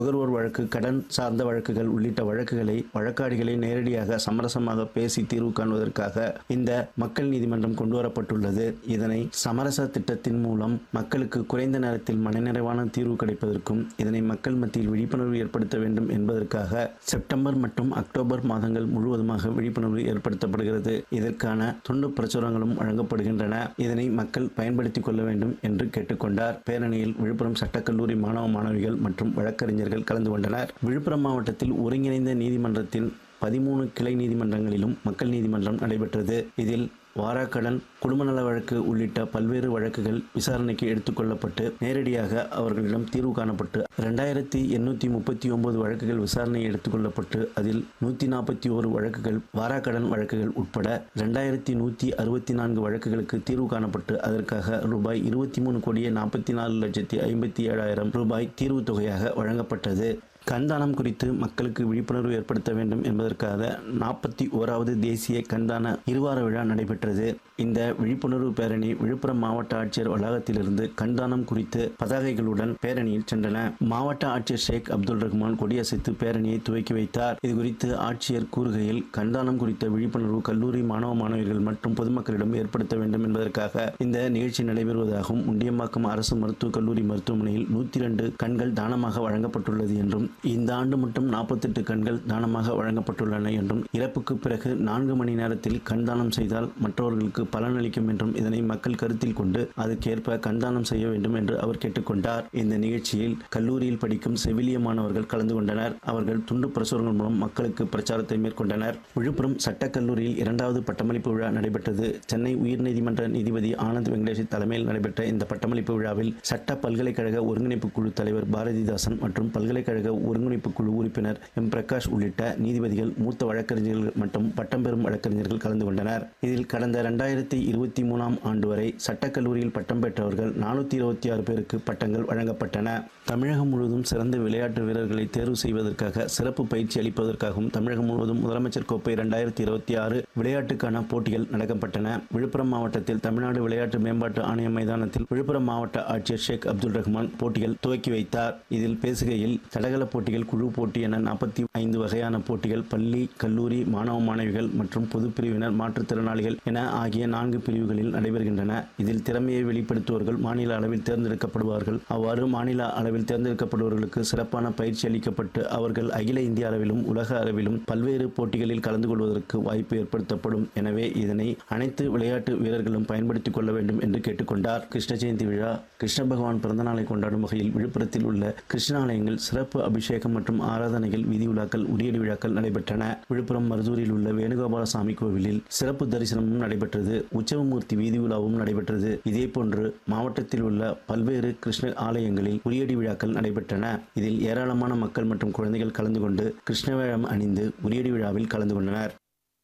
நுகர்வோர் வழக்கு கடன் சார்ந்த வழக்குகள் உள்ளிட்ட வழக்குகளை வழக்காடிகளை நேரடியாக சமரசமாக பேசி தீர்வு காண்பதற்காக இந்த மக்கள் நீதிமன்றம் கொண்டுவரப்பட்டுள்ளது இதனை சமரச திட்டத்தின் மூலம் மக்களுக்கு குறைந்த நேரத்தில் மனநிறைவான தீர்வு கிடைப்பதற்கும் இதனை மக்கள் மத்தியில் விழிப்புணர்வு ஏற்படுத்த வேண்டும் என்பதற்காக செப்டம்பர் மற்றும் அக்டோபர் மாதங்கள் முழுவதுமாக விழிப்புணர்வு ஏற்படுத்தப்படுகிறது இதற்கான துண்டு பிரசுரங்களும் வழங்கப்படுகின்றன இதனை மக்கள் பயன்படுத்திக் கொள்ள வேண்டும் என்று கேட்டுக்கொண்டார் பேரணியில் விழுப்புரம் சட்டக்கல்லூரி மாணவ மாணவிகள் மற்றும் வழக்கறிஞர்கள் கலந்து கொண்டனர் விழுப்புரம் மாவட்டத்தில் ஒருங்கிணைந்த நீதிமன்றத்தின் பதிமூணு கிளை நீதிமன்றங்களிலும் மக்கள் நீதிமன்றம் நடைபெற்றது இதில் வாராக்கடன் குடும்ப நல வழக்கு உள்ளிட்ட பல்வேறு வழக்குகள் விசாரணைக்கு எடுத்துக்கொள்ளப்பட்டு நேரடியாக அவர்களிடம் தீர்வு காணப்பட்டு ரெண்டாயிரத்தி எண்ணூற்றி முப்பத்தி ஒன்பது வழக்குகள் விசாரணை எடுத்துக்கொள்ளப்பட்டு அதில் நூற்றி நாற்பத்தி ஓரு வழக்குகள் வாராக்கடன் வழக்குகள் உட்பட ரெண்டாயிரத்தி நூற்றி அறுபத்தி நான்கு வழக்குகளுக்கு தீர்வு காணப்பட்டு அதற்காக ரூபாய் இருபத்தி மூணு கோடியே நாற்பத்தி நாலு லட்சத்தி ஐம்பத்தி ஏழாயிரம் ரூபாய் தீர்வு தொகையாக வழங்கப்பட்டது கண்தானம் குறித்து மக்களுக்கு விழிப்புணர்வு ஏற்படுத்த வேண்டும் என்பதற்காக நாற்பத்தி ஓராவது தேசிய கண்தான இருவார விழா நடைபெற்றது இந்த விழிப்புணர்வு பேரணி விழுப்புரம் மாவட்ட ஆட்சியர் வளாகத்திலிருந்து கண்தானம் குறித்து பதாகைகளுடன் பேரணியில் சென்றன மாவட்ட ஆட்சியர் ஷேக் அப்துல் ரஹ்மான் கொடியசைத்து பேரணியை துவக்கி வைத்தார் இது குறித்து ஆட்சியர் கூறுகையில் கண்தானம் குறித்த விழிப்புணர்வு கல்லூரி மாணவ மாணவிகள் மற்றும் பொதுமக்களிடம் ஏற்படுத்த வேண்டும் என்பதற்காக இந்த நிகழ்ச்சி நடைபெறுவதாகவும் முண்டியம்பாக்கம் அரசு மருத்துவக் கல்லூரி மருத்துவமனையில் நூற்றி ரெண்டு கண்கள் தானமாக வழங்கப்பட்டுள்ளது என்றும் இந்த ஆண்டு மட்டும் நாற்பத்தெட்டு கண்கள் தானமாக வழங்கப்பட்டுள்ளன என்றும் இறப்புக்கு பிறகு நான்கு மணி நேரத்தில் கண் தானம் செய்தால் மற்றவர்களுக்கு பலனளிக்கும் என்றும் இதனை மக்கள் கருத்தில் கொண்டு அதற்கேற்ப கண்தானம் செய்ய வேண்டும் என்று அவர் கேட்டுக்கொண்டார் இந்த நிகழ்ச்சியில் கல்லூரியில் படிக்கும் செவிலிய மாணவர்கள் கலந்து கொண்டனர் அவர்கள் துண்டு பிரசுரங்கள் மூலம் மக்களுக்கு பிரச்சாரத்தை மேற்கொண்டனர் விழுப்புரம் சட்டக்கல்லூரியில் இரண்டாவது பட்டமளிப்பு விழா நடைபெற்றது சென்னை உயர்நீதிமன்ற நீதிபதி ஆனந்த் வெங்கடேஷ் தலைமையில் நடைபெற்ற இந்த பட்டமளிப்பு விழாவில் சட்ட பல்கலைக்கழக ஒருங்கிணைப்பு குழு தலைவர் பாரதிதாசன் மற்றும் பல்கலைக்கழக ஒருங்கிணைப்பு குழு உறுப்பினர் எம் பிரகாஷ் உள்ளிட்ட நீதிபதிகள் மூத்த வழக்கறிஞர்கள் மற்றும் பட்டம் பெறும் வழக்கறிஞர்கள் கலந்து கொண்டனர் இதில் கடந்த இரண்டாயிரத்தி இருபத்தி மூணாம் ஆண்டு வரை சட்டக்கல்லூரியில் பட்டம் பெற்றவர்கள் நானூற்றி இருபத்தி ஆறு பேருக்கு பட்டங்கள் வழங்கப்பட்டன தமிழகம் முழுவதும் சிறந்த விளையாட்டு வீரர்களை தேர்வு செய்வதற்காக சிறப்பு பயிற்சி அளிப்பதற்காகவும் தமிழகம் முழுவதும் முதலமைச்சர் கோப்பை இரண்டாயிரத்தி இருபத்தி ஆறு விளையாட்டுக்கான போட்டிகள் நடக்கப்பட்டன விழுப்புரம் மாவட்டத்தில் தமிழ்நாடு விளையாட்டு மேம்பாட்டு ஆணைய மைதானத்தில் விழுப்புரம் மாவட்ட ஆட்சியர் ஷேக் அப்துல் ரஹ்மான் போட்டிகள் துவக்கி வைத்தார் இதில் பேசுகையில் தடகள போட்டிகள் குழு போட்டி என நாற்பத்தி ஐந்து வகையான போட்டிகள் பள்ளி கல்லூரி மாணவ மாணவிகள் மற்றும் பொது பிரிவினர் மாற்றுத்திறனாளிகள் என ஆகிய நான்கு பிரிவுகளில் நடைபெறுகின்றன இதில் திறமையை வெளிப்படுத்துவர்கள் மாநில அளவில் தேர்ந்தெடுக்கப்படுவார்கள் அவ்வாறு மாநில அளவில் தேர்ந்தெடுக்கப்படுபவர்களுக்கு சிறப்பான பயிற்சி அளிக்கப்பட்டு அவர்கள் அகில இந்திய அளவிலும் உலக அளவிலும் பல்வேறு போட்டிகளில் கலந்து கொள்வதற்கு வாய்ப்பு ஏற்படுத்தப்படும் எனவே இதனை அனைத்து விளையாட்டு வீரர்களும் பயன்படுத்திக் கொள்ள வேண்டும் என்று கேட்டுக்கொண்டார் கிருஷ்ண ஜெயந்தி விழா கிருஷ்ண பகவான் பிறந்தநாளை கொண்டாடும் வகையில் விழுப்புரத்தில் உள்ள கிருஷ்ணாலயங்கள் சிறப்பு அபிஷேகம் மற்றும் ஆராதனைகள் வீதி விழாக்கள் உரியடி விழாக்கள் நடைபெற்றன விழுப்புரம் மருதூரில் உள்ள வேணுகோபாலசாமி கோவிலில் சிறப்பு தரிசனமும் நடைபெற்றது உற்சவமூர்த்தி வீதி விழாவும் நடைபெற்றது இதேபோன்று மாவட்டத்தில் உள்ள பல்வேறு கிருஷ்ண ஆலயங்களில் உரியடி விழாக்கள் நடைபெற்றன இதில் ஏராளமான மக்கள் மற்றும் குழந்தைகள் கலந்து கொண்டு கிருஷ்ணவேழம் அணிந்து உரியடி விழாவில் கலந்து கொண்டனர்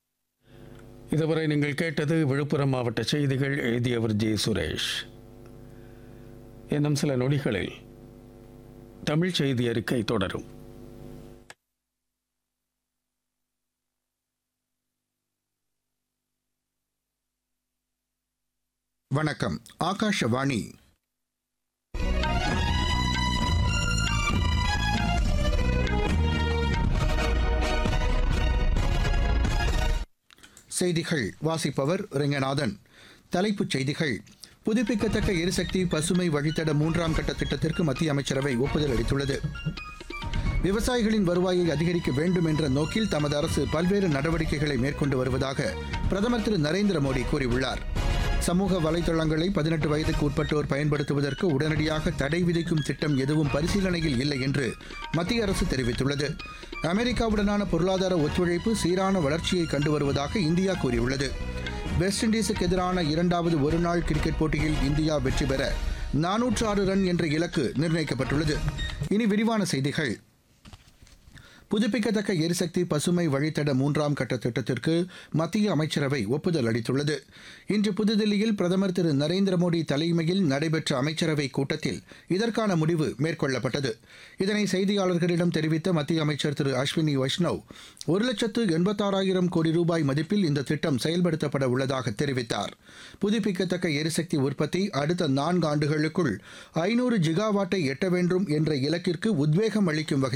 இதுவரை நீங்கள் கேட்டது விழுப்புரம் மாவட்ட செய்திகள் எழுதியவர் ஜே சுரேஷ் இன்னும் சில நொடிகளில் தமிழ் செய்தி அறிக்கை தொடரும் வணக்கம் ஆகாஷவாணி செய்திகள் வாசிப்பவர் ரெங்கநாதன் தலைப்புச் செய்திகள் புதுப்பிக்கத்தக்க எரிசக்தி பசுமை வழித்தட மூன்றாம் கட்ட திட்டத்திற்கு மத்திய அமைச்சரவை ஒப்புதல் அளித்துள்ளது விவசாயிகளின் வருவாயை அதிகரிக்க வேண்டும் என்ற நோக்கில் தமது அரசு பல்வேறு நடவடிக்கைகளை மேற்கொண்டு வருவதாக பிரதமர் திரு நரேந்திர மோடி கூறியுள்ளார் சமூக வலைதளங்களை பதினெட்டு வயதுக்கு உட்பட்டோர் பயன்படுத்துவதற்கு உடனடியாக தடை விதிக்கும் திட்டம் எதுவும் பரிசீலனையில் இல்லை என்று மத்திய அரசு தெரிவித்துள்ளது அமெரிக்காவுடனான பொருளாதார ஒத்துழைப்பு சீரான வளர்ச்சியை கண்டு வருவதாக இந்தியா கூறியுள்ளது வெஸ்ட் இண்டீஸுக்கு எதிரான இரண்டாவது ஒருநாள் கிரிக்கெட் போட்டியில் இந்தியா வெற்றி பெற நானூற்று ஆறு ரன் என்ற இலக்கு நிர்ணயிக்கப்பட்டுள்ளது இனி விரிவான செய்திகள் புதுப்பிக்கத்தக்க எரிசக்தி பசுமை வழித்தட மூன்றாம் கட்ட திட்டத்திற்கு மத்திய அமைச்சரவை ஒப்புதல் அளித்துள்ளது இன்று புதுதில்லியில் பிரதமர் திரு நரேந்திர மோடி தலைமையில் நடைபெற்ற அமைச்சரவை கூட்டத்தில் இதற்கான முடிவு மேற்கொள்ளப்பட்டது இதனை செய்தியாளர்களிடம் தெரிவித்த மத்திய அமைச்சர் திரு அஸ்வினி வைஷ்ணவ் ஒரு லட்சத்து எண்பத்தாறாயிரம் கோடி ரூபாய் மதிப்பில் இந்த திட்டம் செயல்படுத்தப்பட உள்ளதாக தெரிவித்தார் புதுப்பிக்கத்தக்க எரிசக்தி உற்பத்தி அடுத்த நான்கு ஆண்டுகளுக்குள் ஐநூறு ஜிகாவாட்டை எட்ட வேண்டும் என்ற இலக்கிற்கு உத்வேகம் அளிக்கும் வகை